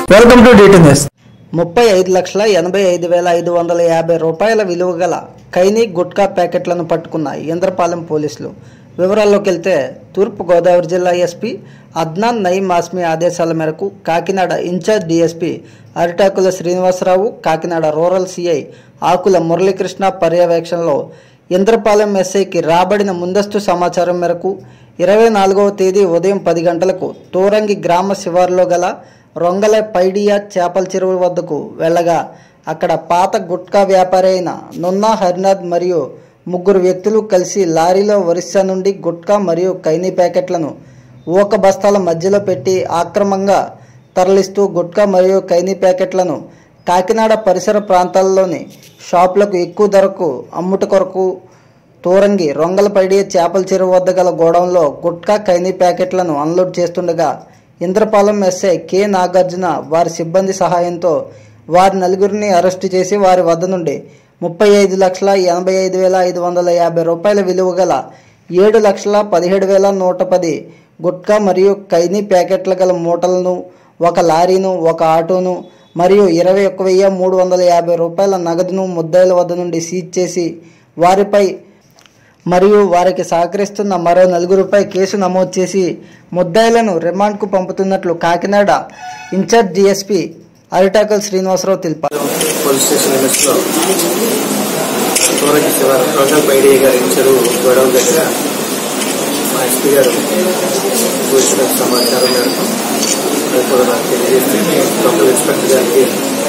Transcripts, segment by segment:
Welcome to DT news ముప్పై ఐదు లక్షల ఎనభై ఐదు వేల ఐదు వందల యాభై రూపాయల విలువ గల ఖైనీ గుట్కా ప్యాకెట్లను పట్టుకున్న ఇంద్రపాలెం పోలీసులు వివరాల్లోకి వెళ్తే తూర్పు గోదావరి జిల్లా ఎస్పీ అద్నాన్ నయీం ఆస్మి ఆదేశాల మేరకు Kakinada in charge DSP Aritakula Srinivasarao Kakinada rural CI Akula Muralikrishna పర్యవేక్షణలో ఇంద్రపాలెం ఎస్ఐకి రాబడిన ముందస్తు సమాచారం మేరకు ఇరవై నాలుగవ తేదీ ఉదయం పది గంటలకు తోరంగి గ్రామ శివారులో గల రొంగల పైడియా చేపల చెరువు వద్దకు వెళ్ళగా అక్కడ పాత గుట్కా వ్యాపారి అయిన నున్నా హరినాథ్ మరియు ముగ్గురు వ్యక్తులు కలిసి లారీలో ఒరిస్సా నుండి గుట్కా మరియు కైనీ ప్యాకెట్లను ఊక బస్తాల మధ్యలో పెట్టి ఆక్రమంగా తరలిస్తూ గుట్కా మరియు కైనీ ప్యాకెట్లను కాకినాడ పరిసర ప్రాంతాల్లోని షాపులకు ఎక్కువ ధరకు అమ్ముట కొరకు తూరంగి రొంగలపడి చేపల చెరువు వద్ద గల గోడౌన్లో గుట్కా ఖైనీ ప్యాకెట్లను అన్లోడ్ చేస్తుండగా ఇంద్రపాలెం ఎస్ఐ కె నాగార్జున వారి సిబ్బంది సహాయంతో వారి నలుగురిని అరెస్టు చేసి వారి వద్ద నుండి ముప్పై ఐదు లక్షల ఎనభై ఐదు వేల ఐదు వందల యాభై రూపాయల విలువ గల ఏడు లక్షల పదిహేడు వేల నూట పది గుట్కా మరియు ఖైనీ ప్యాకెట్ల గల మూటలను ఒక లారీను ఒక ఆటోను మరియు ఇరవై ఒక్క వెయ్యి మూడు వందల యాభై రూపాయల నగదును ముద్దాయిల వద్ద నుండి సీజ్ చేసి వారిపై మరియు వారికి సహకరిస్తున్న మరో నలుగురిపై కేసు నమోదు చేసి ముద్దాయిలను రిమాండ్కు పంపుతున్నట్లు కాకినాడ ఇన్ఛార్జ్ డిఎస్పీ అరిటాకల్ శ్రీనివాసరావు తెలిపారు పోలీస్ స్టేషన్ లిమిట్స్ లో తోరకి శివారు ప్రొఫెసర్ పైడి గారి చెరువు గొడవ దగ్గర మా ఎస్పీ గారు వచ్చిన సమాచారం మేరకు అది కూడా నాకు తెలియజేస్తే లోకల్ ఇన్స్పెక్టర్ గారికి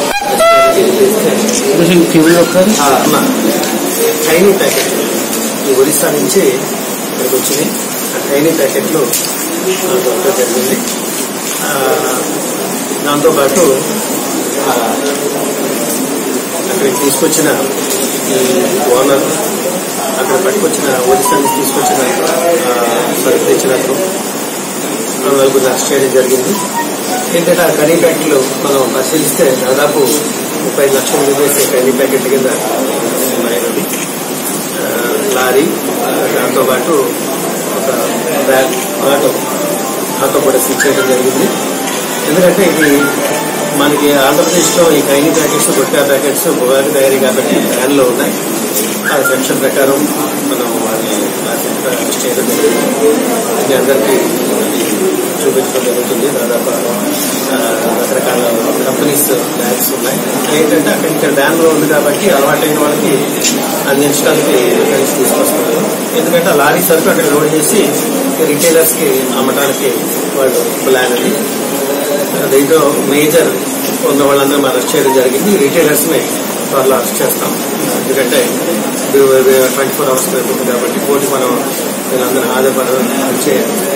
తెలియజేస్తే ఆ, అన్న ఖైనీ ప్యాకెట్ ఈ ఒరిస్సా నుంచి ఇక్కడికి వచ్చినాయి ఆ ఖైనీ ప్యాకెట్లు ఆ, దొరకడం జరిగింది ఆ, దాంతోపాటు ఆ, అక్కడికి తీసుకొచ్చిన ఈ ఓనర్ అక్కడ పట్టుకొచ్చిన ఒరిస్సా నుంచి తీసుకొచ్చిన ఆ, సరుకు తెచ్చినట్లు నలుగురు అరెస్ట్ చేయడం జరిగింది ఏంటంటే ఆ కర్రీ ప్యాకెట్లు మనం పరిశీలిస్తే దాదాపు ముప్పై ఐదు లక్షల రూపాయలు కర్రీ ప్యాకెట్ కింద ఉన్నాయి అవి. ఆ, లారీ ఆ, దాంతోపాటు ఒక బ్యాగ్ ఆటో ఆటో కూడా సీజ్ చేయడం జరిగింది ఎందుకంటే ఇది మనకి ఆంధ్రప్రదేశ్లో ఈ కైనీ ప్యాకెట్స్ గుట్కా ప్యాకెట్స్ పొగాకు తయారీ కాబట్టి బ్యాన్లో ఉన్నాయి ఆ సెక్షన్ ప్రకారం మనం వారిని అరెస్ట్ చేయడం జరిగింది ఇది అందరికీ చూపించడం జరుగుతుంది దాదాపు ఆ, రకరకాల కంపెనీస్ బ్యాగ్స్ ఉన్నాయి ఏంటంటే అక్కడ ఇక్కడ బ్యాన్లో ఉంది కాబట్టి అలవాటైన వాళ్ళకి అందించడానికి ఫ్రెండ్స్ తీసుకొస్తున్నారు ఎందుకంటే ఆ లారీ సరుకు అక్కడ లోడ్ చేసి రిటైలర్స్ కి అమ్మటానికి వాళ్ళు ప్లాన్ అది దీంట్లో మేజర్ ఉన్న వాళ్ళందరూ మనం అరెస్ట్ చేయడం జరిగింది రిటైలర్స్ ని త్వరలో అరెస్ట్ చేస్తాం ఎందుకంటే ట్వంటీ ఫోర్ అవర్స్ జరుగుతుంది కాబట్టి కోర్టు మనం వీళ్ళందరూ హాజరుపడే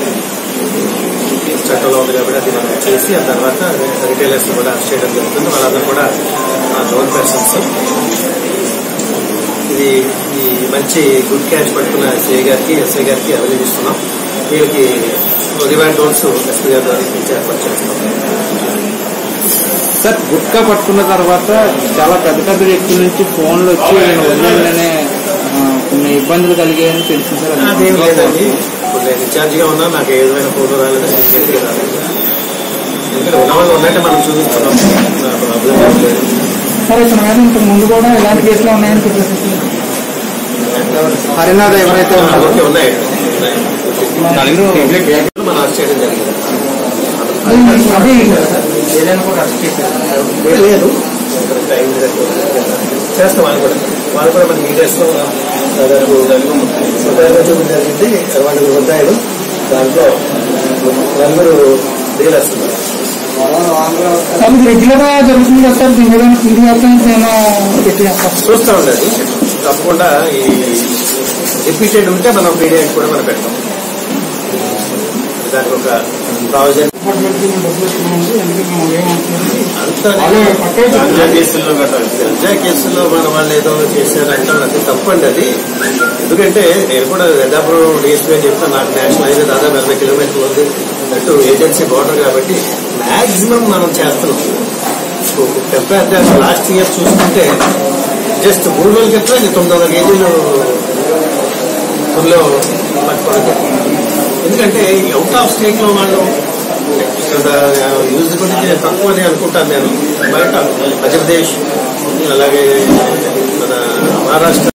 చట్టంలో ఉంది కాబట్టి అది మనం చేసి ఆ తర్వాత రిటైలర్స్ కూడా అరెస్ట్ చేయడం జరుగుతుంది వాళ్ళందరూ కూడా లోన్ పర్సన్స్ ఇది ఈ మంచి గుడ్ క్యాచ్ పట్టుకున్న సిఐ గారికి ఎస్ఐ గారికి అభినందిస్తున్నాం వీళ్ళకి రివార్డ్ రోల్స్ ఎస్పీ గారి ద్వారా ఇచ్చి ఏర్పాటు చేస్తున్నాం సార్ గుట్కా పట్టుకున్న తర్వాత చాలా పెద్ద పెద్ద వ్యక్తుల నుంచి ఫోన్లు వచ్చి నేను వదిలేననే ఆ, కొన్ని ఇబ్బందులు కలిగాయని తెలిసింది సార్ అది అదేం లేదండి ఇప్పుడు నేను ఇన్ఛార్జ్ గా ఉన్నా నాకు ఏ విధమైన ఫోటో రాలేదు సీక్రెట్గా రాలేదు ఎందుకంటే ఉన్న వాళ్ళు ఉన్నట్టే మనం చూపిస్తున్నాం నాకు ప్రాబ్లం ఏం లేదు సార్ ఇతని మీద ఇంతకు ముందు కూడా ఇలాంటి కేసులు ఉన్నాయని చెప్పేసి హరినాథ్ ఎవరైతే ఉన్నారో ఓకే ఉన్నాయి ఉన్నాయి. మనం అరెస్ట్ చేయడం జరిగింది అదే ఏదైనా కూడా అరెస్ట్ చేశారు ఏ లేదు ఇక్కడ టైం చేస్తాం వాళ్ళు కూడా వాళ్ళు కూడా మన మీడియాస్ లో దాదాపు ఉదయం చూపించడం జరిగింది వాళ్ళు ఉద్దాయులు దాంట్లో నలుగురు డీలర్స్ ఉన్నారు సార్ ఇది రెగ్యులర్ గా జరుగుతుంది కదా సార్ దీని మీద ఇది మాత్రం నేను పెట్టి చేస్తాను చూస్తూ ఉండాలి తప్పకుండా ఈ రిపీటెడ్ ఉంటే మనం పీడియాకి కూడా మనం పెడతాం దానికి ఒక ప్రావిజన్ అంతా గంజా కేసుల్లో గట్రా గంజా కేసుల్లో మన వాళ్ళు ఏదో చేశారంటే అది తప్పండి అది ఎందుకంటే నేను కూడా దాదాపు డిఎస్పీ చెప్తాను నాకు నేషనల్ హైవే దాదాపు ఎనభై కిలోమీటర్లు ఉంది అటు ఏజెన్సీ బార్డర్ కాబట్టి మాక్సిమం మనం చేస్తున్నాం కంపేర్ లాస్ట్ ఇయర్ చూసుకుంటే జస్ట్ మూడు రోజుల క్రితం ఇది తొమ్మిది వందల కేజీలు ఊళ్ళో పట్టుకోవడం జరిగింది. ఎందుకంటే అవుట్ ఆఫ్ స్టేట్ లో వాళ్ళు యూజ్ గురించి తక్కువని అనుకుంటాను నేను బయట మధ్యప్రదేశ్ అలాగే మన మహారాష్ట్ర